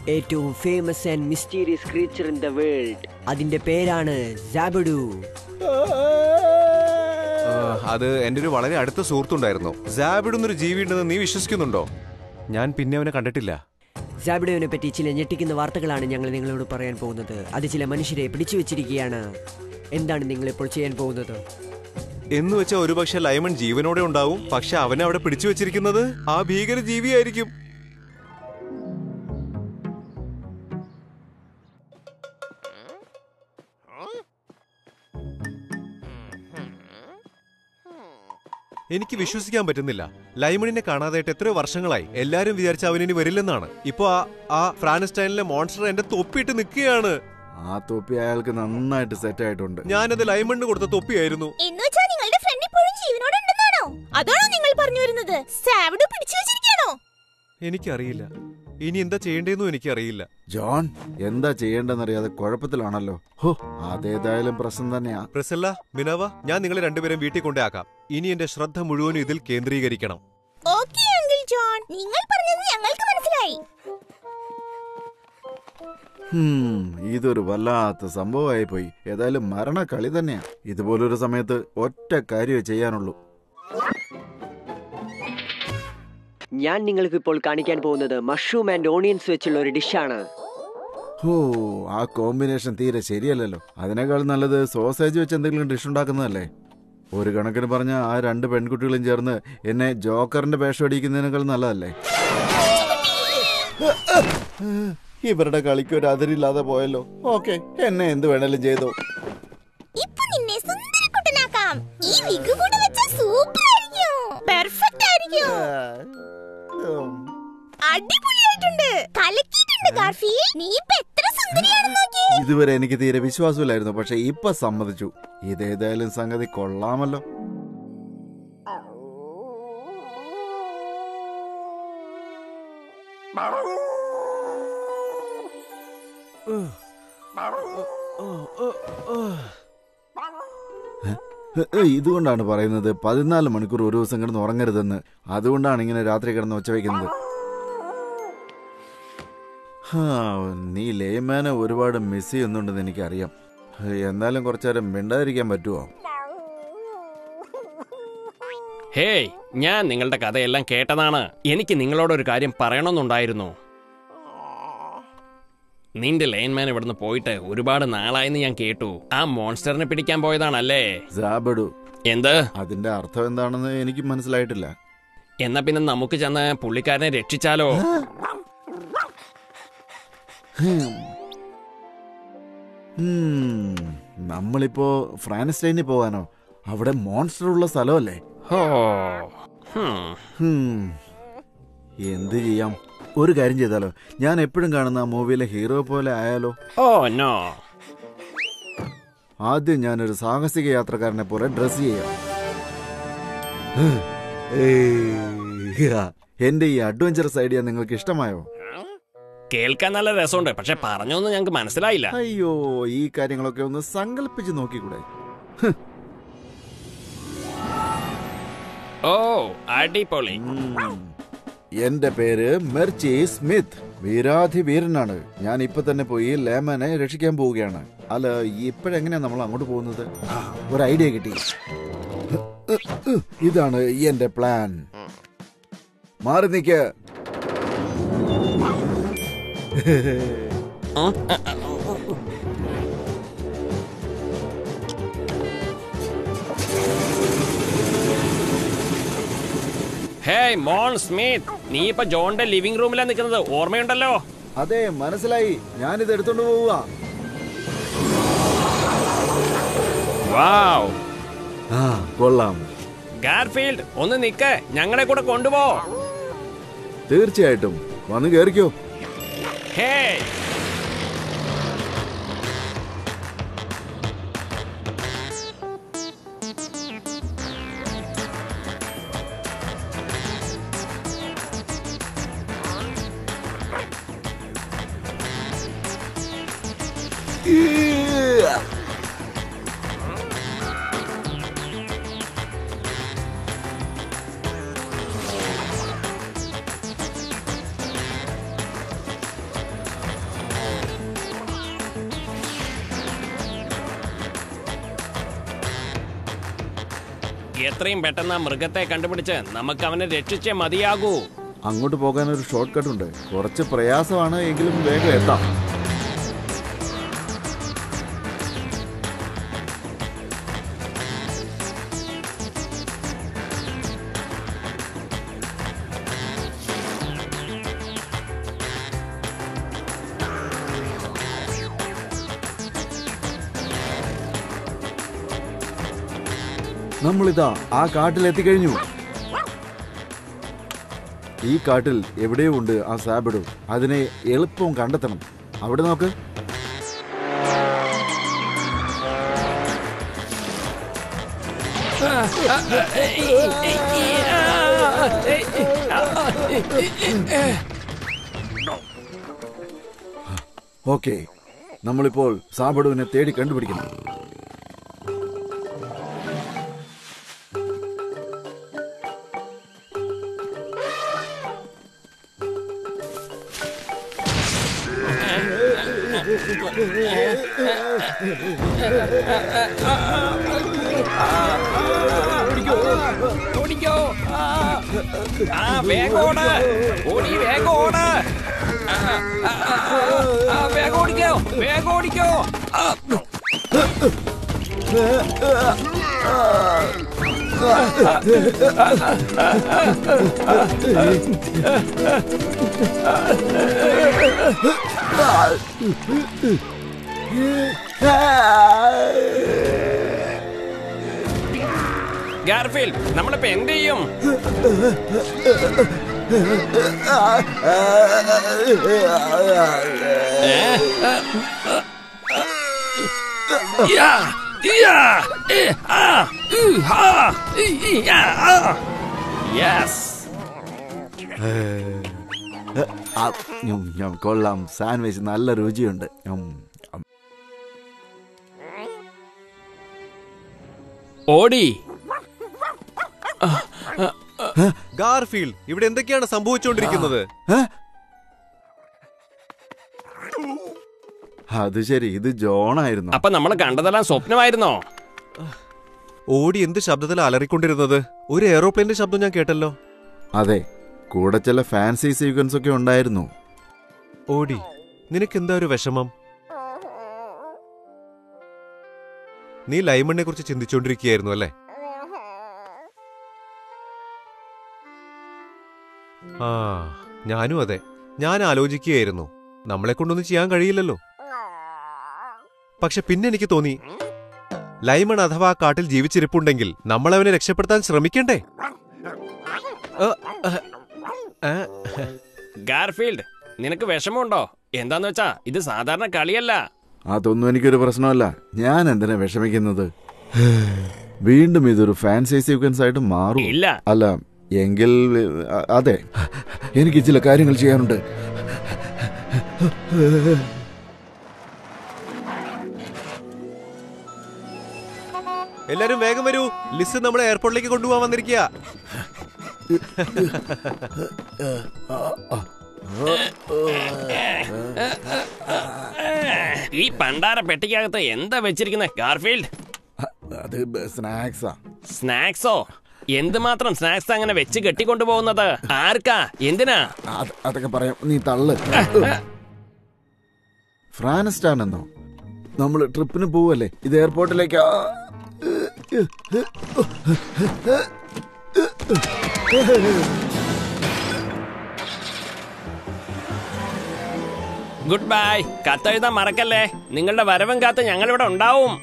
ഏറ്റവും famous and mysterious creature in the world അതിന്റെ പേരാണ് സാബഡു ആ, അത് എൻ്റെ ഒരു വളരെ അടുത്ത സുഹൃത്തുണ്ടായിരുന്നു സാബിഡ് എന്നൊരു ജീവി ഉണ്ടെന്ന് നീ വിശ്വസിക്കുന്നുണ്ടോ ഞാൻ പിന്നെ അവനെ കണ്ടിട്ടില്ല സാബിഡുവിനെ പറ്റി ചില ഞെട്ടിക്കുന്ന വാർത്തകളാണ് ഞങ്ങൾ നിങ്ങളോട് പറയാൻ പോകുന്നത് അത് ചില മനുഷ്യരെ പിടിച്ചു വെച്ചിരിക്കുകയാണ് എന്താണ് നിങ്ങൾ ഇപ്പോൾ ചെയ്യാൻ പോകുന്നത് എന്ന് വെച്ചാൽ ഒരുപക്ഷെ ലൈമൺ ജീവനോടെ ഉണ്ടാവും പക്ഷെ അവനെ അവിടെ പിടിച്ചു വെച്ചിരിക്കുന്നത് ആ ഭീകര ജീവിയായിരിക്കും എനിക്ക് വിശ്വസിക്കാൻ പറ്റുന്നില്ല ലൈമണിനെ കാണാതായിട്ട് എത്രയോ വർഷങ്ങളായി എല്ലാരും വിചാരിച്ച അവനിനി വരില്ലെന്നാണ് ഇപ്പൊ ആ ആ ഫ്രാൻസ്റ്റൈനിലെ മോൺസ്റ്റർ എന്റെ തൊപ്പിയിട്ട് നിൽക്കുകയാണ് ആ തൊപ്പി അയാൾക്ക് നന്നായിട്ട് സെറ്റ് ആയിട്ടുണ്ട് ഞാനത് ലൈമണിന് കൊടുത്ത തൊപ്പിയായിരുന്നു എന്ന് വെച്ചാൽ നിങ്ങളുടെ ഫ്രണ്ട് ഇപ്പോഴും ജീവനോടെ ഉണ്ടെന്നാണോ അതാണോ നിങ്ങൾ പറഞ്ഞു വരുന്നത് സാവിഡ് പിടിച്ചു വെച്ചിരിക്കാണോ എനിക്കറിയില്ല ഇനി എന്താ ചെയ്യേണ്ടതെന്നും എനിക്കറിയില്ല ജോൺ എന്താ ചെയ്യേണ്ടെന്നറിയാതെ കുഴപ്പത്തിലാണല്ലോ ഹോ അതേതായാലും പ്രശ്നം തന്നെയാ പ്രസല്ല മിനവ ഞാൻ നിങ്ങളെ രണ്ടുപേരും വീട്ടിൽ കൊണ്ടേയാക്കാം ഇനി എന്റെ ശ്രദ്ധ മുഴുവനും ഇതിൽ കേന്ദ്രീകരിക്കണം ഓക്കെ അങ്കിൾ ജോൺ നിങ്ങൾ പറഞ്ഞത് ഞങ്ങൾക്ക് മനസ്സിലായി ഹും, ഇതൊരു വല്ലാത്ത സംഭവമായി പോയി ഏതായാലും മരണ കളി തന്നെയാ ഇതുപോലൊരു സമയത്ത് ഒറ്റ കാര്യമേ ചെയ്യാനുള്ളൂ ഞാൻ നിങ്ങൾക്ക് ഇപ്പോൾ കാണിക്കാൻ പോകുന്നത് മഷ്റൂം ആൻഡ് ഓണിയൻസ് വെച്ചുള്ള ഒരു ഡിഷാണ് ഓ ആ കോമ്പിനേഷൻ തീരെ ശരിയല്ലല്ലോ അതിനേക്കാൾ നല്ലത് സോസേജ് വെച്ച് എന്തെങ്കിലും ഡിഷ് ഉണ്ടാക്കുന്നതല്ലേ ഒരു കണക്കിന് പറഞ്ഞ ആ രണ്ട് പെൺകുട്ടികളും ചേർന്ന് എന്നെ ജോക്കറിന്റെ വേഷം അടിക്കുന്നതിനേക്കാൾ നല്ലതല്ലേ ഇവരുടെ കളിക്ക് ഒരു അതിരില്ലാതെ പോയല്ലോ ഓക്കെ എന്നെ എന്ത് വേണേലും ചെയ്തോ ഇപ്പൊ നിന്നെ സുന്ദരക്കുട്ടനാക്കാം ഈ വിഗ് കൂടെ വെച്ചാൽ സൂപ്പർ ആയിരിക്കും പെർഫെക്റ്റ് ആയിരിക്കും അടിപൊളിയായിട്ടുണ്ട് കലക്കിയിട്ടുണ്ട് ഗാർഫി നീ ഇപ്പൊ എത്ര സുന്ദരിയാണെന്ന് നോക്കി ഇതുവരെ എനിക്ക് തീരെ വിശ്വാസമില്ലായിരുന്നു പക്ഷെ ഇപ്പൊ സമ്മതിച്ചു ഇതേതായാലും സംഗതി കൊള്ളാമല്ലോ ഏ, ഏ, ഇതുകൊണ്ടാണ് പറയുന്നത് പതിനാല് മണിക്കൂർ ഒരു ദിവസം കിടന്ന് ഉറങ്ങരുതെന്ന് അതുകൊണ്ടാണ് ഇങ്ങനെ രാത്രി കിടന്ന് ഒച്ച വയ്ക്കുന്നത് ഹാ, നീ ലേമാനെ ഒരുപാട് മിസ് ചെയ്യുന്നുണ്ടെന്ന് എനിക്കറിയാം എന്നാലും കുറച്ചേരം മിണ്ടാതിരിക്കാൻ പറ്റുമോ ഹേയ് ഞാൻ നിങ്ങളുടെ കഥയെല്ലാം കേട്ടതാണ് എനിക്ക് നിങ്ങളോടൊരു കാര്യം പറയണമെന്നുണ്ടായിരുന്നു നിന്റെ ലൈൻമാൻ ഇവിടുന്ന് പോയിട്ട് ഒരുപാട് നാളായെന്ന് ഞാൻ കേട്ടു ആ മോൺസ്റ്ററിനെ പിടിക്കാൻ പോയതാണല്ലേ സാബഡു എന്ത് അതിന്റെ അർത്ഥം എന്താണെന്ന് എനിക്ക് മനസ്സിലായിട്ടില്ല എന്നാ പിന്നെ നമുക്ക് ചെന്ന് പുള്ളിക്കാരനെ രക്ഷിച്ചാലോ ഉം, നമ്മളിപ്പോ ഫ്രാൻസ്റ്റൈനിൽ പോവാനോ അവിടെ മോൺസ്റ്റർ ഉള്ള സ്ഥലമല്ലേ ഹോ ഹും. ഹും, എന്ത് ചെയ്യാം ഒരു കാര്യം ചെയ്താലോ ഞാൻ എപ്പോഴും കാണുന്ന ആ മൂവിയിലെ ഹീറോ പോലെ ആയാലോ ഓ നോ ആദ്യം ഞാനൊരു സാഹസിക യാത്രക്കാരനെ പോലെ ഡ്രസ് ചെയ്യാം ഏയ്, എന്റെ ഈ അഡ്വഞ്ചറസ് ഐഡിയ നിങ്ങൾക്ക് ഇഷ്ടമായോ കേൾക്കാൻ നല്ല രസമുണ്ട് പക്ഷെ പറഞ്ഞൊന്നും ഞങ്ങൾക്ക് മനസ്സിലായില്ല അയ്യോ ഈ കാര്യങ്ങളൊക്കെ ഒന്ന് സങ്കല്പിച്ച് നോക്കിക്കൂടെ ഓ അടിപൊളി ഉം. എന്റെ പേര് മെർച്ചി സ്മിത്ത് വീരാധി വീരനാണ് ഞാൻ ഇപ്പൊ തന്നെ പോയി ലേമനെ രക്ഷിക്കാൻ പോവുകയാണ് അല്ല ഇപ്പോഴെങ്ങനെയാ നമ്മൾ അങ്ങോട്ട് പോകുന്നത് ആ, ഒരു ഐഡിയ കിട്ടി ഇതാണ് എന്റെ പ്ലാൻ മാറി നിക്ക് ഹേയ് മോൺ സ്മിത്ത് നീ ഇപ്പൊ ജോണിന്റെ ലിവിംഗ് റൂമിലാണ് നിൽക്കുന്നത് ഓർമ്മയുണ്ടല്ലോ അതെ മനസ്സിലായി ഞാനിത് എടുത്തോണ്ട് പോവുക വാവ് ആ കൊള്ളാം ഗാർഫീൽഡ് ഒന്ന് നിക്ക് ഞങ്ങളെ കൂടെ കൊണ്ടുപോ തീർച്ചയായിട്ടും വന്ന് കേറിക്കോ ഹേയ് എത്രയും പെട്ടെന്ന് ആ മൃഗത്തെ കണ്ടുപിടിച്ച് നമുക്ക് അവനെ രക്ഷിച്ചേ മതിയാകൂ അങ്ങോട്ട് പോകാൻ ഒരു ഷോർട്ട് കട്ട് ഉണ്ട് കുറച്ച് പ്രയാസമാണ് എങ്കിലും വേഗം എത്താം നമ്മളിതാ ആ കാട്ടിൽ എത്തിക്കഴിഞ്ഞു ഈ കാട്ടിൽ എവിടെയോ ഉണ്ട് ആ സാബിഡു അതിനെ എളുപ്പം കണ്ടെത്തണം അവിടെ നോക്ക് ഓക്കെ നമ്മളിപ്പോൾ സാബിഡുവിനെ തേടി കണ്ടുപിടിക്കണം ഓടിക്കോ ആ, ആ വേഗം ഓട് ഓടി വേഗം ഓട് ആ, ആ, ആ, ആ, വേഗം ഓടിക്കോ വേഗം ഓടിക്കോ ആ, ഗാർഫീൽഡ് നമ്മളിപ്പോ എന്ത് ചെയ്യും യാ, യാ, ഏ, ആ, ഉ, ആ, ഇ, ഇ, യാ, ആ. Yes. ആ, ഞം, ഞം, കൊള്ളാം സാൻഡ്വിച്ച് നല്ല രുചിയുണ്ട് ഞം, ഞം. ഓടി ഗാർഫീൽഡ് ഇവിടെ എന്തൊക്കെയാണ് സംഭവിച്ചുകൊണ്ടിരിക്കുന്നത് ഏ? അത് ശരി ഇത് ജോണായിരുന്നു അപ്പൊ നമ്മൾ കണ്ടതെല്ലാം സ്വപ്നമായിരുന്നോ ഓടി എന്ത് ശബ്ദത്തിൽ അലറിക്കൊണ്ടിരുന്നത് ഒരു എയറോപ്ലെയിന്റെ ശബ്ദം ഞാൻ കേട്ടല്ലോ അതെ കൂടെ ചില ഫാൻസി സീക്വൻസ് ഒക്കെ ഉണ്ടായിരുന്നു ഓടി നിനക്ക് എന്താ ഒരു വിഷമം നീ ലൈമണിനെ കുറിച്ച് ചിന്തിച്ചുകൊണ്ടിരിക്കുകയായിരുന്നു അല്ലേ ആ ഞാനും അതെ ഞാൻ ആലോചിക്കുകയായിരുന്നു നമ്മളെ കൊണ്ടൊന്നും ചെയ്യാൻ കഴിയില്ലല്ലോ പക്ഷെ പിന്നെ എനിക്ക് തോന്നി ലൈമൺ അഥവാ ആ കാട്ടിൽ ജീവിച്ചിരിപ്പുണ്ടെങ്കിൽ നമ്മൾ അവനെ രക്ഷപ്പെടുത്താൻ ശ്രമിക്കണ്ടേ ഏ, ഏ, ഏ, ഗാർഫീൽഡ് നിനക്ക് വിഷമമുണ്ടോ എന്താന്ന് വെച്ചാ ഇത് സാധാരണ കളിയല്ല അതൊന്നും എനിക്കൊരു പ്രശ്നമല്ല ഞാൻ എന്തിനാ വിഷമിക്കുന്നത് വീണ്ടും ഇതൊരു ഫാൻസി സീക്വൻസ് ആയിട്ട് മാറും ഇല്ല അല്ല എങ്കിൽ അ- അതെ എനിക്ക് ചില കാര്യങ്ങൾ ചെയ്യാനുണ്ട് എല്ലാരും വേഗം വരൂ ലിസ് നമ്മളെ എയർപോർട്ടിലേക്ക് കൊണ്ടുപോകാൻ വന്നിരിക്കുക ഈ പണ്ടാര പെട്ടിക്കകത്ത് എന്താ വെച്ചിരിക്കുന്നത് ഗാർഫീൽഡ് അത് സ്നാക്സാ സ്നാക്സോ എന്തുമാത്രം സ്നാക്സ് അങ്ങനെ വെച്ച് കെട്ടിക്കൊണ്ടുപോകുന്നത് ആർക്കാ എന്തിനാ അത് അതൊക്കെ പറയാം നീ തള്ള് ഫ്രാനസ്റ്റാൻ എന്നോ നമ്മൾ ട്രിപ്പിന് പോവല്ലേ ഇത് എയർപോർട്ടിലേക്കാ ഗുഡ് ബൈ കത്തെഴുതാൻ മറക്കല്ലേ നിങ്ങളുടെ വരവും കാത്ത് ഞങ്ങളിവിടെ ഉണ്ടാവും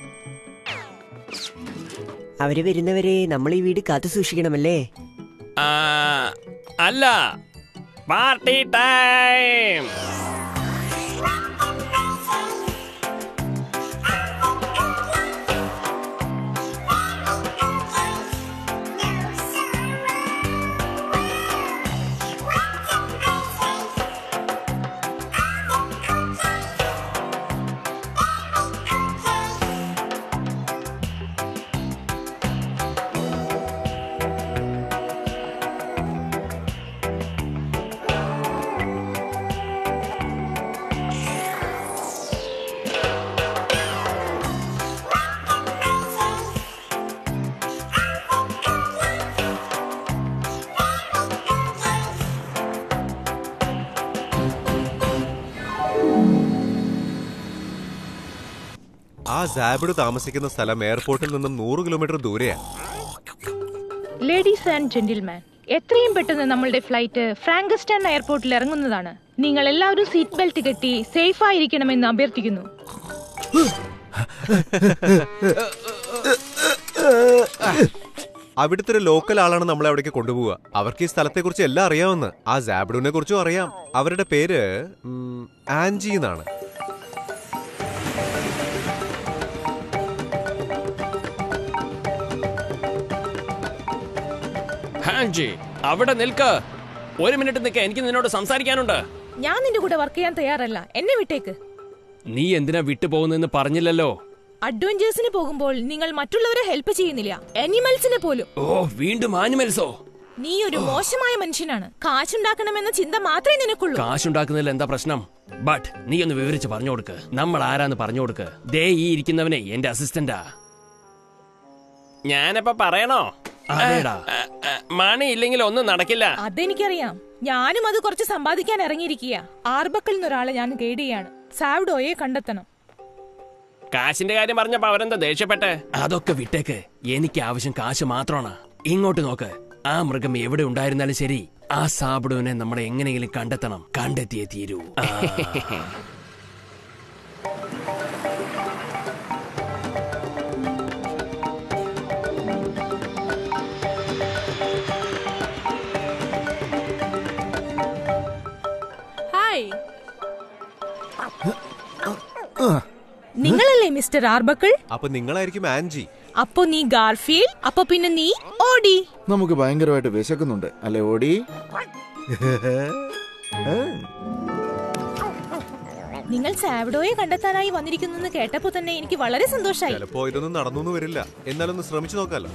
അവര് വരുന്നവരെ നമ്മൾ ഈ വീട് കാത്തു സൂക്ഷിക്കണമല്ലേ ആ, അല്ല പാർട്ടി ടൈം ആ സാബിഡ് താമസിക്കുന്ന സ്ഥലം എയർപോർട്ടിൽ നിന്നും നൂറ് കിലോമീറ്റർ ദൂരെയാണ് ലേഡീസ് ആൻഡ് ജെന്റിൽമാൻ എത്രയും പെട്ടെന്ന് നമ്മളുടെ ഫ്ലൈറ്റ് ഫ്രാങ്കസ്റ്റൺ എയർപോർട്ടിൽ ഇറങ്ങുന്നതാണ് നിങ്ങൾ എല്ലാവരും സീറ്റ് ബെൽറ്റ് കെട്ടി സേഫ് ആയിരിക്കണമെന്ന് അഭ്യർത്ഥിക്കുന്നു അവിടുത്തെ ഒരു ലോക്കൽ ആളാണ് നമ്മളെ അവിടേക്ക് കൊണ്ടുപോവുക അവർക്ക് ഈ സ്ഥലത്തെ കുറിച്ച് എല്ലാം അറിയാമെന്ന് ആ സാബിഡുവിനെ കുറിച്ചും അറിയാം അവരുടെ പേര് ഉം, ആൻജി എന്നാണ് ഹാൻജി അവിടെ നിൽക്ക് ഒരു മിനിറ്റ് നിൽക്ക എനിക്ക് നിന്നോട് സംസാരിക്കാനുണ്ട് ഞാൻ നിന്റെ കൂടെ വർക്ക് ചെയ്യാൻ തയ്യാറല്ല എന്നെ വിട്ടേക്ക് നീ എന്തിനാ വിട്ടു പോകുന്നെന്ന് പറഞ്ഞില്ലല്ലോ അഡ്വഞ്ചേഴ്സിന് പോകുമ്പോൾ നിങ്ങൾ മറ്റുള്ളവരെ ഹെൽപ്പ് ചെയ്യുന്നില്ല അനിമൽസിനെ പോലും ഓ വീണ്ടും ആനിമൽസോ നീ ഒരു മോശമായ മനുഷ്യനാണ് കാശുണ്ടാക്കണമെന്ന ചിന്ത മാത്രമേ നിനക്കുള്ളൂ കാശുണ്ടാക്കുന്നതിൽ എന്താ പ്രശ്നം ബട്ട് നീ ഒന്ന് വിവരിച്ച് പറഞ്ഞു കൊടുക്ക് നമ്മൾ ആരാന്ന് പറഞ്ഞു കൊടുക്ക് ദേ ഈ ഇരിക്കുന്നവനെ എന്റെ അസിസ്റ്റന്റാ ഞാനപ്പ പറയണോ അതേടാ മണി ഇല്ലെങ്കിൽ ഒന്നും നടക്കില്ല അതെനിക്കറിയാം ഞാനും അത് കുറച്ച് സമ്പാദിക്കാൻ ഇറങ്ങിയിരിക്കുക ആർബക്കിൽ നിന്നൊരാളെ ഞാൻ ഗൈഡ് ചെയ്യാണ് സാവ്ഡോയെ കണ്ടെത്തണം കാശിന്റെ കാര്യം പറഞ്ഞപ്പോ അവരെന്താ ദേഷ്യപ്പെട്ടെ അതൊക്കെ വിട്ടേക്ക് എനിക്ക് ആവശ്യം കാശ് മാത്രമാണ് ഇങ്ങോട്ട് നോക്ക് ആ മൃഗം എവിടെ ഉണ്ടായിരുന്നാലും ശരി ആ സാബിടുവിനെ നമ്മൾ എങ്ങനെയെങ്കിലും കണ്ടെത്തണം കണ്ടെത്തിയേ തീരൂ ആ. ഹായ് നിങ്ങളല്ലേ മിസ്റ്റർ ആർബക്കിൾ അപ്പൊ നിങ്ങളായിരിക്കും ആൻജി അപ്പൊ നീ ഗാർഫീൽഡ് അപ്പൊ പിന്നെ നീ ഓടി നമുക്ക് ഭയങ്കരമായിട്ട് വിശക്കുന്നുണ്ട് അല്ലേ ഓടി നിങ്ങൾ സാവഡോയെ കണ്ടെത്താനായി വന്നിരിക്കുന്നെന്ന് കേട്ടപ്പോ തന്നെ എനിക്ക് വളരെ സന്തോഷായി ചിലപ്പോ ഇതൊന്നും നടന്നു വരില്ല എന്നാലൊന്ന് ശ്രമിച്ചു നോക്കാലോ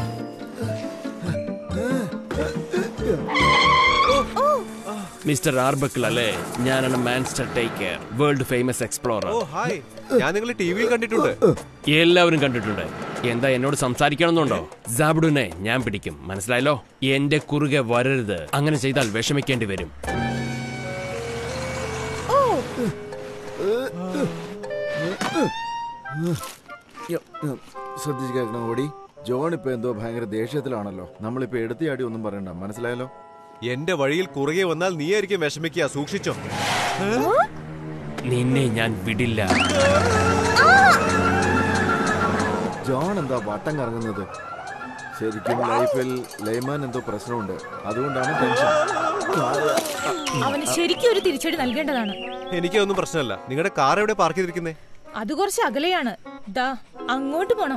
മിസ്റ്റർ ആർബക്കിൾ അല്ലേ ഞാനാണ് monster taker world famous explorer oh hi ഞാൻ നിങ്ങളെ ടി വിയിൽ കണ്ടിട്ടുണ്ട് എല്ലാവരും കണ്ടിട്ടുണ്ട് എന്താ എന്നോട് സംസാരിക്കണമെന്നുണ്ടോ സാബിഡുനെ ഞാൻ പിടിക്കും മനസ്സിലായല്ലോ എന്റെ കുറുകെ വരരുത് അങ്ങനെ ചെയ്താൽ വിഷമിക്കേണ്ടി വരും ശ്രദ്ധിച്ച് കേൾക്കണം ഓടി ജോൺ ഇപ്പൊ എന്തോ ഭയങ്കര ദേഷ്യത്തിലാണല്ലോ നമ്മളിപ്പോ എടുത്തിയാടി ഒന്നും പറയണ്ട മനസ്സിലായല്ലോ എന്റെ വഴിയിൽ കുറുകെ വന്നാൽ നീയായിരിക്കും വിഷമിക്കുക സൂക്ഷിച്ചോ നിന്നെ ഞാൻ വിടില്ല ജോൺ എന്താ വട്ടം കറങ്ങുന്നത് ശരിക്കും ലൈഫിൽ ലൈമാൻ എന്തോ പ്രശ്നമുണ്ട് അതുകൊണ്ടാണ് ടെൻഷൻ അവന് ശരിക്കും ഒരു തിരിച്ചടി നൽകേണ്ടതാണ് എനിക്കൊന്നും പ്രശ്നമല്ല നിങ്ങളുടെ കാർ എവിടെ പാർക്ക് ചെയ്തിരിക്കുന്നേ അത് കുറച്ച് അകലെയാണ് ദാ അങ്ങോട്ട് പോണം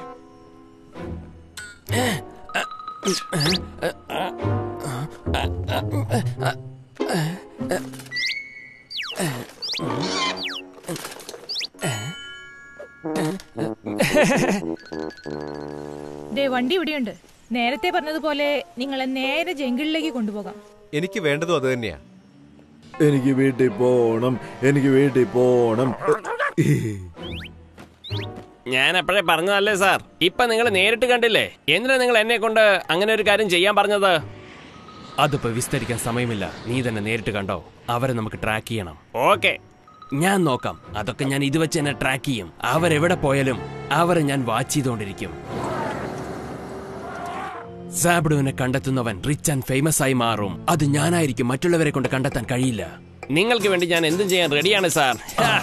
ദേ വണ്ടി ഇവിടെയുണ്ട് നേരത്തെ പറഞ്ഞതുപോലെ നിങ്ങളെ നേരെ ജംഗിളിലേക്ക് കൊണ്ടുപോകാം എനിക്ക് വേണ്ടതും അത് തന്നെയാ എനിക്ക് വീട്ടിൽ പോണം എനിക്ക് വീട്ടിൽ പോണം ഞാൻ അപ്പോഴേ പറഞ്ഞതല്ലേ സാർ ഇപ്പൊ നിങ്ങൾ നേരിട്ട് കണ്ടില്ലേ എന്തിനാ നിങ്ങൾ എന്നെ കൊണ്ട് അങ്ങനെ ഒരു കാര്യം ചെയ്യാൻ പറഞ്ഞത് അതിപ്പോ വിസ്തരിക്കാൻ സമയമില്ല നീ തന്നെ നേരിട്ട് കണ്ടോ അവരെ നമുക്ക് ട്രാക്ക് ചെയ്യണം ഓക്കെ ഞാൻ നോക്കാം അതൊക്കെ ഞാൻ ഇത് വെച്ച് തന്നെ ട്രാക്ക് ചെയ്യും അവരെവിടെ പോയാലും അവരെ ഞാൻ വാച്ച് ചെയ്തുകൊണ്ടിരിക്കും സാബിഡുവിനെ കണ്ടെത്തുന്നവൻ റിച്ച് ആൻഡ് ഫേമസ് ആയി മാറും അത് ഞാനായിരിക്കും മറ്റുള്ളവരെ കൊണ്ട് കണ്ടെത്താൻ കഴിയില്ല നിങ്ങൾക്ക് വേണ്ടി ഞാൻ എന്തും ചെയ്യാൻ റെഡിയാണ് സാർ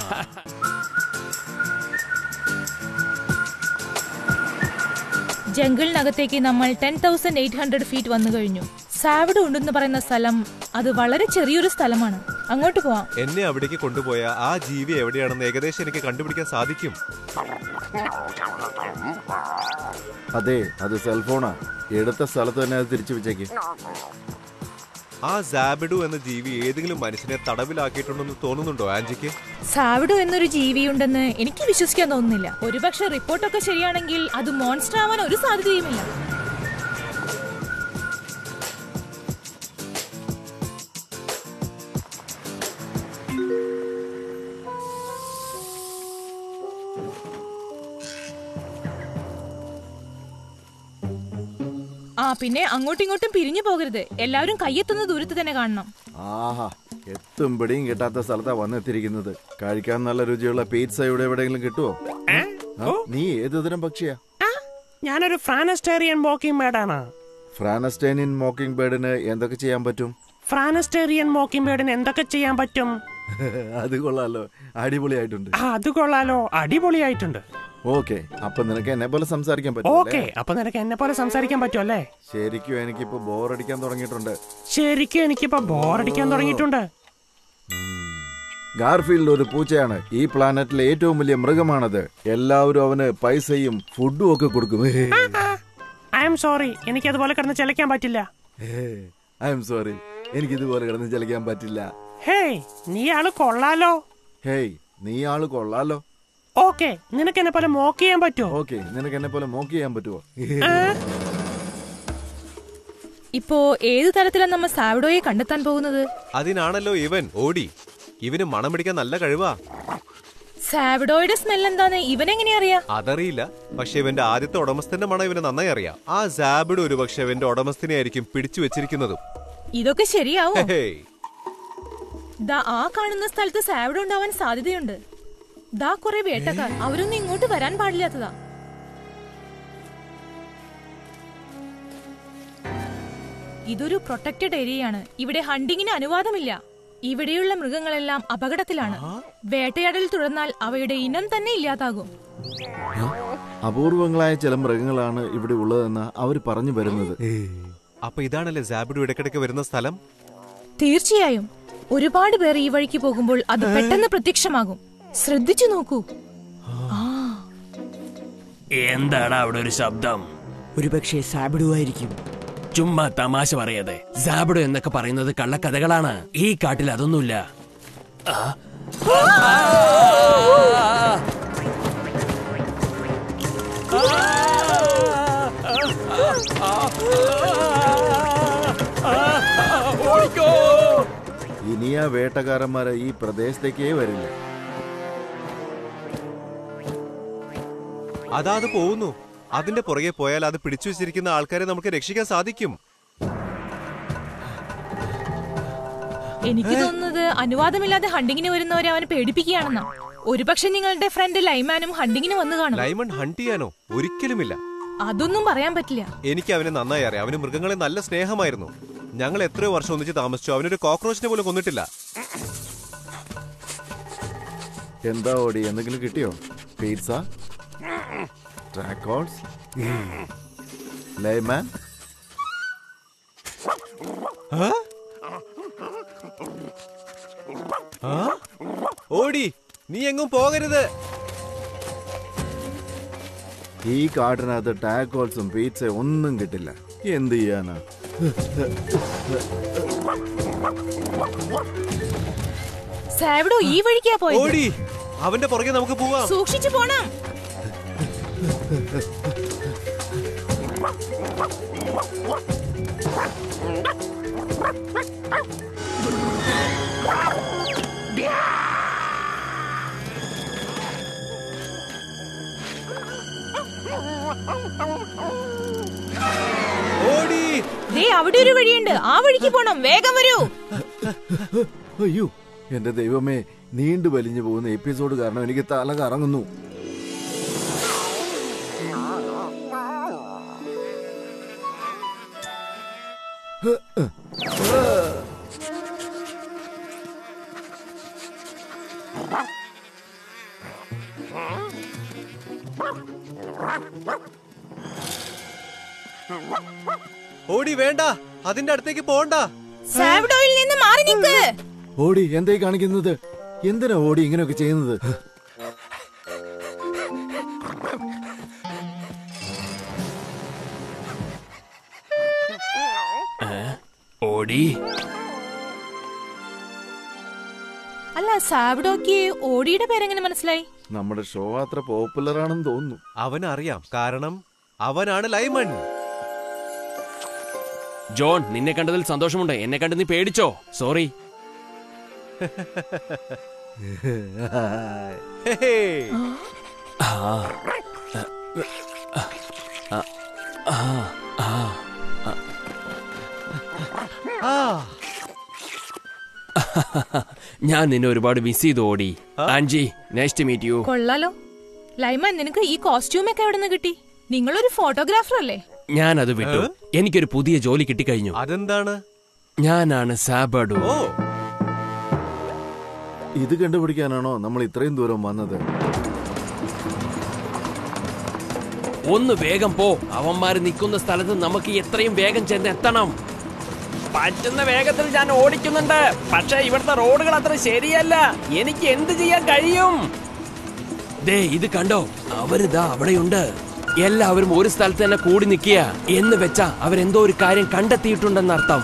ജംഗിളിനകത്തേക്ക് നമ്മൾ ten thousand eight hundred feet വന്നു കഴിഞ്ഞു സാവഡ് ഉണ്ടെന്ന് പറയുന്ന സ്ഥലം അത് വളരെ ചെറിയൊരു സ്ഥലമാണ് അങ്ങോട്ട് പോവാം എന്നെ അവിടേക്ക് കൊണ്ടുപോയ ആ ജീവി എവിടെയാണെന്ന് ഏകദേശം എനിക്ക് കണ്ടുപിടിക്കാൻ സാധിക്കും അതെ അത് സെൽഫോണാ എടുത്ത സ്ഥലത്ത് തന്നെ അത് തിരിച്ചു വെച്ചേക്ക് ആ സാബിഡു എന്ന ജീവി ഏതെങ്കിലും മനുഷ്യനെ തടവിലാക്കിയിട്ടുണ്ടെന്ന് തോന്നുന്നുണ്ടോ ആൻജിക്ക് സാവിഡു എന്നൊരു ജീവിയുണ്ടെന്ന് എനിക്ക് വിശ്വസിക്കാൻ തോന്നുന്നില്ല ഒരുപക്ഷെ റിപ്പോർട്ടൊക്കെ ശരിയാണെങ്കിൽ അത് മോൺസ്റ്റർ ആവാൻ ഒരു സാധ്യതയുമില്ല ആ പിന്നെ അങ്ങോട്ടും ഇങ്ങോട്ടും പിരിഞ്ഞു പോകരുത് എല്ലാവരും കയ്യെത്തുന്ന ദൂരത്ത് തന്നെ കാണണം ആഹാ എത്തും പിടിയും കിട്ടാത്ത സ്ഥലത്താ വന്നെത്തിയിരിക്കുന്നത് കഴിക്കാൻ നല്ല രുചിയുള്ള പീറ്റ്സ ഇവിടെ എവിടെയെങ്കിലും കിട്ടുമോ ഏ? ആ, നീ ഏത് തരം പക്ഷിയാ ഞാനൊരു ഫ്രാനസ്റ്റേറിയൻ മോക്കിംഗ് ബേർഡാണ് ഫ്രാനസ്റ്റൈനിൻ മോക്കിംഗ് ബേർഡിന് എന്തൊക്കെ ചെയ്യാൻ പറ്റും ഫ്രാനസ്റ്റേറിയൻ മോക്കിംഗ് ബേർഡിന് എന്തൊക്കെ ചെയ്യാൻ പറ്റും അത് കൊള്ളാലോ അടിപൊളിയായിട്ടുണ്ട് ആ അത് കൊള്ളാലോ അടിപൊളിയായിട്ടുണ്ട് ഓക്കെ അപ്പൊ നിനക്ക് എന്നെ പോലെ സംസാരിക്കാൻ പറ്റും ഓക്കെ അപ്പൊ നിനക്ക് എന്നെ പോലെ സംസാരിക്കാൻ പറ്റുമല്ലേ ശരിക്കും എനിക്കിപ്പോ ബോറടിക്കാൻ തുടങ്ങിയിട്ടുണ്ട് ശരിക്കും എനിക്കിപ്പോ ബോറടിക്കാൻ തുടങ്ങിയിട്ടുണ്ട് ഗാർഫീൽഡ് ഒരു പൂച്ചയാണ് ഈ പ്ലാനറ്റിലെ ഏറ്റവും വലിയ മൃഗമാണത് എല്ലാവരും അവന് പൈസയും ഫുഡും ഒക്കെ കൊടുക്കും ഐ എം സോറി എനിക്ക് അതുപോലെ കിടന്ന് ചിലക്കാൻ പറ്റില്ല ഐ എം സോറി എനിക്ക് ഇതുപോലെ കിടന്ന് ചലിക്കാൻ പറ്റില്ല ഹേയ് നീ ആള് കൊള്ളാലോ ഹേയ് നീ ആള് കൊള്ളാലോ ഓക്കെ നിനക്ക് എന്നെ പോലെ മോക്ക് ചെയ്യാൻ പറ്റുമോ ഓക്കെ നിനക്ക് എന്നെ പോലെ മോക്ക് ചെയ്യാൻ പറ്റുമോ ഇപ്പോ ഏത് തരത്തിലാണ് നമ്മൾ സാവിഡോയെ കണ്ടെത്താൻ പോകുന്നത് അതിനാണല്ലോ ഇവൻ ഓടി ഇവന് മണം പിടിക്കാൻ നല്ല കഴിവാ സാവിഡോയുടെ സ്മെൽ എന്താന്ന് ഇവനെങ്ങനെ അറിയാം അതറിയില്ല പക്ഷെ ഇവന്റെ ആദ്യത്തെ ഉടമസ്ഥന്റെ മണം ഇവന് നന്നായി അറിയാം ആ സാബിഡ് ഒരു പക്ഷെ ഇവന്റെ ഉടമസ്ഥനെ ആയിരിക്കും പിടിച്ചു വെച്ചിരിക്കുന്നതും ഇതൊക്കെ ശരിയാവോ ഹേയ് ദാ ആ കാണുന്ന സ്ഥലത്ത് സാവിഡോ ഉണ്ടാവാൻ സാധ്യതയുണ്ട് ദാ കുറെ വേട്ടക്കാർ അവരൊന്നും ഇങ്ങോട്ട് വരാൻ പാടില്ലാത്തതാ ഇതൊരു പ്രൊട്ടക്റ്റഡ് ഏരിയയാണ് ഇവിടെ ഹണ്ടിങ്ങിന് അനുവാദമില്ല ഇവിടെയുള്ള മൃഗങ്ങളെല്ലാം അപകടത്തിലാണ് വേട്ടയാടൽ തുടർന്നാൽ അവയുടെ ഇനം തന്നെ ഇല്ലാതാകും അപൂർവങ്ങളായ ചില മൃഗങ്ങളാണ് ഇവിടെ ഉള്ളതെന്ന് അവർ പറഞ്ഞു വരുന്നത് അപ്പൊ ഇതാണല്ലേ സാബിഡ് ഇടയ്ക്കിടയ്ക്ക് വരുന്ന സ്ഥലം തീർച്ചയായും ഒരുപാട് പേർ ഈ വഴിക്ക് പോകുമ്പോൾ അത് പെട്ടെന്ന് പ്രത്യക്ഷമാകും ശ്രദ്ധിച്ചു നോക്കൂ എന്താണ് അവിടെ ഒരു ശബ്ദം ഒരുപക്ഷെ സാബിഡു ആയിരിക്കും ചുമ്മാ തമാശ പറയാതെ സാബിഡോ എന്നൊക്കെ പറയുന്നത് കള്ളക്കഥകളാണ് ഈ കാട്ടിൽ അതൊന്നുമില്ല ആ? ഇനി ആ വേട്ടക്കാരന്മാര് ഈ പ്രദേശത്തേക്കേ വരില്ല അതാ അത് പോകുന്നു അതിന്റെ പുറകെ പോയാൽ അത് പിടിച്ചു വെച്ചിരിക്കുന്ന ആൾക്കാരെ നമുക്ക് രക്ഷിക്കാൻ സാധിക്കും എനിക്ക് തോന്നുന്നത് അനുവാദമില്ലാതെ ഹണ്ടിങ്ങിന് വരുന്നവരെ അവനെ പേടിപ്പിക്കുകയാണെന്നാ ഒരുപക്ഷെ നിങ്ങളുടെ ഫ്രണ്ട് ലൈമാനും ഹണ്ടിങ്ങിന് വന്നു കാണും ലൈമൺ ഹണ്ട് ചെയ്യാനോ ഒരിക്കലുമില്ല അതൊന്നും പറയാൻ പറ്റില്ല എനിക്ക് അവനെ നന്നായി അറിയാം അവന് മൃഗങ്ങളെ നല്ല സ്നേഹമായിരുന്നു ഞങ്ങൾ എത്രയോ വർഷം ഒന്നിച്ച് താമസിച്ചു അവനൊരു കോക്രോച്ചിനെ പോലും കൊന്നിട്ടില്ല എന്താ ഓടി എന്തെങ്കിലും കിട്ടിയോ പിസ്സ ട്രാക്കോൾസ് ലൈമാൻ ആ? ഓടി നീ എങ്ങും പോകരുത് ഈ കാട്ടിനകത്ത് ടാക്കോൾസും പിസ്സ ഒന്നും കിട്ടില്ല എന്ത് ചെയ്യാനാ സാവിഡോ ഈ വഴിക്കാ പോയത് ഓടി അവന്റെ പുറകെ നമുക്ക് പോവാം സൂക്ഷിച്ചു പോണം ഓടി ദേ അവിടെ ഒരു വഴിയുണ്ട് ആ വഴിക്ക് പോണം വേഗം വരൂ അയ്യോ എന്റെ ദൈവമേ നീണ്ടു വലിഞ്ഞു പോകുന്ന എപ്പിസോഡ് കാരണം എനിക്ക് തല കറങ്ങുന്നു ഓടി വേണ്ട അതിന്റെ അടുത്തേക്ക് പോണ്ട സാവിഡോയിൽ നിന്ന് മാറി നിൽക്ക് ഓടി എന്തായി കാണിക്കുന്നത് എന്തിനാ ഓടി ഇങ്ങനെയൊക്കെ ചെയ്യുന്നത് ഓടി അല്ല സാവിഡോക്ക് ഓടിയുടെ പേരെങ്ങനെ മനസ്സിലായി നമ്മുടെ ഷോ അത്ര പോപ്പുലർ ആണെന്ന് തോന്നുന്നു അവനറിയാം കാരണം അവനാണ് ലൈമൺ ജോൺ നിന്നെ കണ്ടതിൽ സന്തോഷമുണ്ട് എന്നെ കണ്ട് നീ പേടിച്ചോ സോറി ഹേ ആ ഞാൻ നിന്നെ ഒരുപാട് മിസ് ചെയ്തു ഓടി Angie nice to meet you കൊള്ളാലോ ലൈമൻ നിനക്ക് ഈ കോസ്റ്റ്യൂം ഒക്കെ എവിടെ നിന്ന് കിട്ടി നിങ്ങളൊരു ഫോട്ടോഗ്രാഫർ അല്ലേ ഞാൻ അത് വിട്ടു എനിക്കൊരു പുതിയ ജോലി കിട്ടിക്കഴിഞ്ഞു അതെന്താണ് ഞാനാണ് സാബഡു ഓ ഇത് കണ്ടുപിടിക്കാനാണോ നമ്മൾ ഇത്രയും ദൂരം വന്നത് ഒന്ന് വേഗം പോ അവന്മാര് നിൽക്കുന്ന സ്ഥലത്ത് നമുക്ക് എത്രയും വേഗം ചെന്ന് എത്തണം പറ്റുന്ന വേഗത്തിൽ ഞാൻ ഓടിക്കുന്നുണ്ട് പക്ഷേ ഇവിടുത്തെ റോഡുകൾ അത്ര ശരിയല്ല എനിക്ക് എന്ത് ചെയ്യാൻ കഴിയും ദേ ഇത് കണ്ടോ അവരിതാ അവിടെയുണ്ട് എല്ലാവരും ഒരു സ്ഥലത്ത് തന്നെ കൂടി നിൽക്കുക എന്ന് വെച്ചാ അവരെന്തോ ഒരു കാര്യം കണ്ടെത്തിയിട്ടുണ്ടെന്നർത്ഥം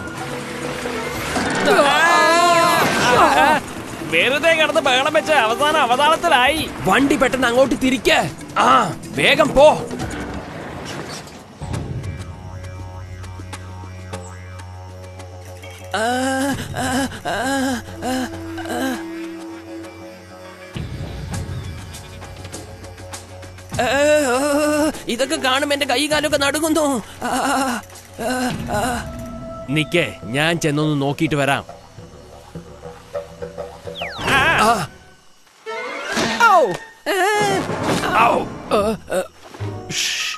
വെറുതെ കിടന്ന് ബഹളം വെച്ച് അവസാനം അവതാളത്തിലായി വണ്ടി പെട്ടെന്ന് അങ്ങോട്ട് തിരിക്ക ആ വേഗം പോ ഏ, ഓ, ഇതൊക്കെ കാണും എന്റെ കൈ കാലൊക്കെ നടുങ്ങുന്നു ആ, ആ, ആ. നിക്കേ ഞാൻ ചെന്നൊന്ന് നോക്കിയിട്ട് വരാം ആ. ഔ. ഏ. ഔ. ഏ, ഏ. ഷ്.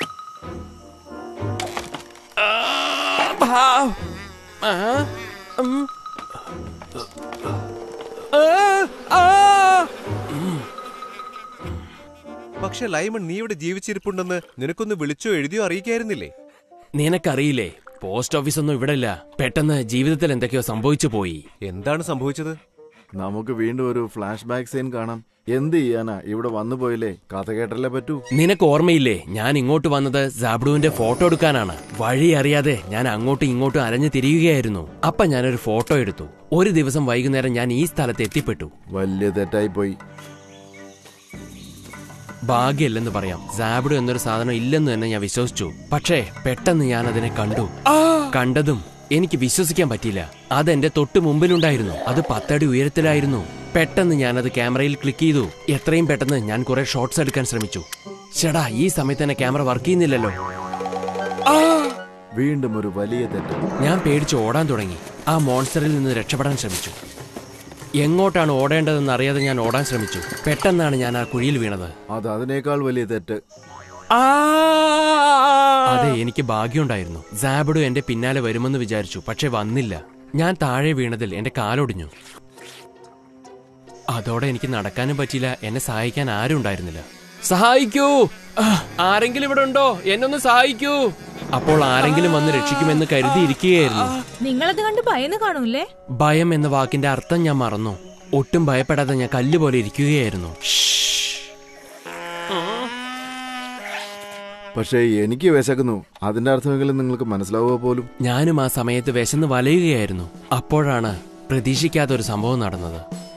ആ, ആ. ആ. ഉം. ആ, ആ. പക്ഷെ ലൈമൺ നീ ഇവിടെ ജീവിച്ചിരിപ്പുണ്ടെന്ന് നിനക്കൊന്ന് വിളിച്ചോ എഴുതിയോ അറിയിക്കായിരുന്നില്ലേ നിനക്കറിയില്ലേ പോസ്റ്റ് ഓഫീസ് ഒന്നും ഇവിടെ ഇല്ല പെട്ടെന്ന് ജീവിതത്തിൽ എന്തൊക്കെയോ സംഭവിച്ചു പോയി എന്താണ് സംഭവിച്ചത് നമുക്ക് വീണ്ടും ഒരു ഫ്ലാഷ് ബാക്ക് സീൻ കാണാം എന്ത് ചെയ്യാനാ ഇവിടെ വന്നു പോയില്ലേ കഥ കേട്ടല്ലേ പറ്റൂ നിനക്ക് ഓർമ്മയില്ലേ ഞാൻ ഇങ്ങോട്ട് വന്നത് സാബ്ഡുവിന്റെ ഫോട്ടോ എടുക്കാനാണ് വഴി അറിയാതെ ഞാൻ അങ്ങോട്ടും ഇങ്ങോട്ടും അലഞ്ഞു തിരിയുകയായിരുന്നു അപ്പൊ ഞാനൊരു ഫോട്ടോ എടുത്തു ഒരു ദിവസം വൈകുന്നേരം ഞാൻ ഈ സ്ഥലത്ത് എത്തിപ്പെട്ടു വലിയ തെറ്റായി പോയി ഭാഗ്യമില്ലെന്ന് പറയാം സാബിഡു എന്നൊരു സാധനം ഇല്ലെന്ന് തന്നെ ഞാൻ വിശ്വസിച്ചു പക്ഷേ പെട്ടെന്ന് ഞാൻ അതിനെ കണ്ടു കണ്ടതും എനിക്ക് വിശ്വസിക്കാൻ പറ്റിയില്ല അതെന്റെ തൊട്ട് മുമ്പിലുണ്ടായിരുന്നു അത് പത്തടി ഉയരത്തിലായിരുന്നു പെട്ടെന്ന് ഞാൻ അത് ക്യാമറയിൽ ക്ലിക്ക് ചെയ്തു എത്രയും പെട്ടെന്ന് ഞാൻ കുറെ ഷോട്ട്സ് എടുക്കാൻ ശ്രമിച്ചു ചേടാ ഈ സമയത്ത് തന്നെ ക്യാമറ വർക്ക് ചെയ്യുന്നില്ലല്ലോ വീണ്ടും ഒരു വലിയ തെറ്റ് ഞാൻ പേടിച്ച് ഓടാൻ തുടങ്ങി ആ മോൺസ്റ്ററിൽ നിന്ന് രക്ഷപ്പെടാൻ ശ്രമിച്ചു എങ്ങോട്ടാണ് ഓടേണ്ടതെന്ന് അറിയാതെ ഞാൻ ഓടാൻ ശ്രമിച്ചു പെട്ടെന്നാണ് ഞാൻ ആ കുഴിയിൽ വീണത് അത് അതിനേക്കാൾ വലിയ തെറ്റ് അതെ എനിക്ക് ഭാഗ്യമുണ്ടായിരുന്നു സാബഡു എന്റെ പിന്നാലെ വരുമെന്ന് വിചാരിച്ചു പക്ഷെ വന്നില്ല ഞാൻ താഴെ വീണതിൽ എന്റെ കാലൊടിഞ്ഞു അതോടെ എനിക്ക് നടക്കാനും പറ്റിയില്ല എന്നെ സഹായിക്കാൻ ആരും ഉണ്ടായിരുന്നില്ല സഹായിക്കൂ ആ, ആരെങ്കിലും ഇവിടെ ഉണ്ടോ എന്നൊന്ന് സഹായിക്കൂ അപ്പോൾ ആരെങ്കിലും വന്ന് രക്ഷിക്കുമെന്ന് കരുതിയിരിക്കുകയായിരുന്നു നിങ്ങളത് കണ്ട് ഭയന്ന് കാണൂല്ലേ ഭയം എന്ന വാക്കിന്റെ അർത്ഥം ഞാൻ മറന്നു ഒട്ടും ഭയപ്പെടാതെ ഞാൻ കല്ല് പോലെ ഇരിക്കുകയായിരുന്നു പക്ഷേ എനിക്ക് വിശക്കുന്നു അതിന്റെ അർത്ഥമെങ്കിലും നിങ്ങൾക്ക് മനസ്സിലാവുക പോലും ഞാനും ആ സമയത്ത് വിശന്ന് വലയുകയായിരുന്നു അപ്പോഴാണ് പ്രതീക്ഷിക്കാത്ത ഒരു സംഭവം നടന്നത്